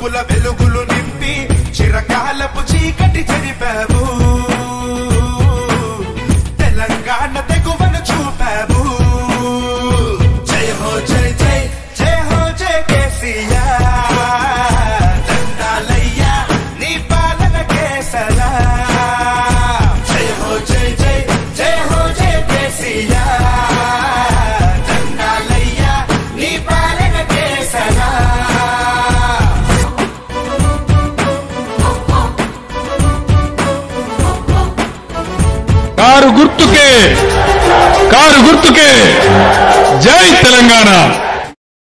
చూపుల వెలుగులు నింపి చిరకాలపు చీకటి చెరిపావు తెలంగాణ తెగువను చూపావు జయ హో జయ జయ జయ హో జయ కేసీఆర్ దండాలయ్యా నీ పాలన కేసరా జయ హో జయ జయ జయ హో జయ కేసీఆర్ దండాలయ్యా నీ పాలన కేసరా కారు గుర్తుకే కారు గుర్తుకే జై తెలంగాణ